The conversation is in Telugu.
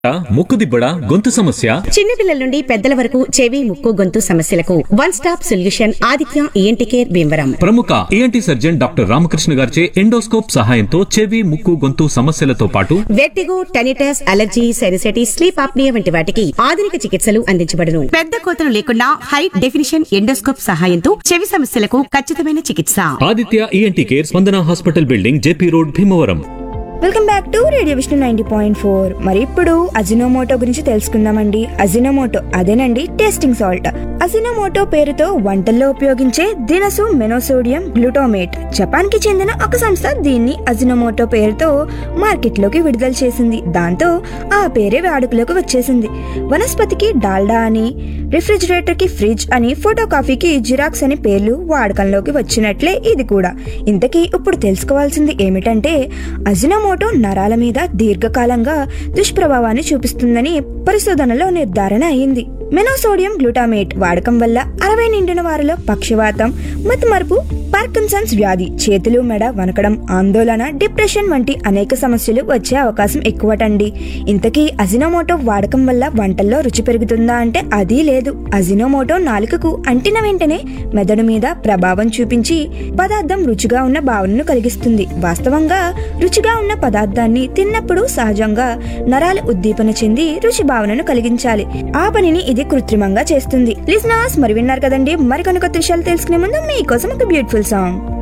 ముక్కు దిబ్బడ గొంతు సమస్య చిన్నపిల్లల నుండి పెద్దల వరకు చెవి ముక్కు గొంతు సమస్యలకు one stop solution Aditya ENT care Bhimavaram ప్రముఖ ఏఎన్టీ సర్జన్ డాక్టర్ రామకృష్ణ గారిచే ఎండోస్కోప్ సహాయంతో చెవి ముక్కు గొంతు సమస్యలతో పాటు vertigo tinnitus allergy sinusitis sleep apnoea వంటి వాటికి ఆధునిక చికిత్సలు అందించబడును పెద్ద కోతలు లేకుండా హై డెఫినిషన్ ఎండోస్కోప్ సహాయంతో చెవి సమస్యలకు ఖచ్చితమైన చికిత్స Aditya ENT care Spandana hospital building JP road Bhimavaram welcome back to radio Vishnu ninety point four మరి ఇప్పుడు అజినోమోటో గురించి తెలుసుకుందామండి అజినోమోటో అదేనండి టేస్టింగ్ సాల్ట్ అజినోమోటో పేరుతో వంటల్లో ఉపయోగించే దినసు మెనోసోడియం గ్లూటోమేట్ జపాన్ కి చెందిన ఒక సంస్థ దీన్ని అజినోమోటో పేరుతో మార్కెట్లోకి విడుదల చేసింది దాంతో ఆ పేరే వాడుకలోకి వచ్చేసింది వనస్పతికి డాల్డా అని రిఫ్రిజిరేటర్ కి ఫ్రిడ్జ్ అని ఫోటో కాఫీకి జిరాక్స్ అని పేర్లు వాడకంలోకి వచ్చినట్లే ఇది కూడా ఇంతకీ ఇప్పుడు తెలుసుకోవాల్సింది ఏమిటంటే అజినోమోటో నరాల మీద దీర్ఘకాలంగా దుష్ప్రభావాన్ని చూపిస్తుందని పరిశోధనలో నిర్ధారణ అయింది మెనోసోడియం గ్లూటామేట్ వాడకం వల్ల అరవై నిండిన వారిలో పక్షవాతం మతిమరుపు పార్కిన్సన్స్ వ్యాధి చేతులు మెడ వనకడం ఆందోళన డిప్రెషన్ వంటి అనేక సమస్యలు వచ్చే అవకాశం ఎక్కువటండి ఇంతకీ అజినోమోటో వాడకం వల్ల వంటల్లో రుచి పెరుగుతుందా అంటే అది లేదు అజినోమోటో నాలుకకు అంటిన వెంటనే మెదడు మీద ప్రభావం చూపించి పదార్థం రుచిగా ఉన్న భావనను కలిగిస్తుంది వాస్తవంగా రుచిగా ఉన్న పదార్థాన్ని తిన్నప్పుడు సహజంగా నరాలు ఉద్దీపన చెంది రుచి భావనను కలిగించాలి ఆ పనిని ఇది కృత్రిమంగా చేస్తుంది లిజనర్స్ మరి విన్నారు కదండి మరికొన్ని కొత్త విషయాలు తెలుసుకునే ముందు మీకోసం ఒక బ్యూటిఫుల్ సాంగ్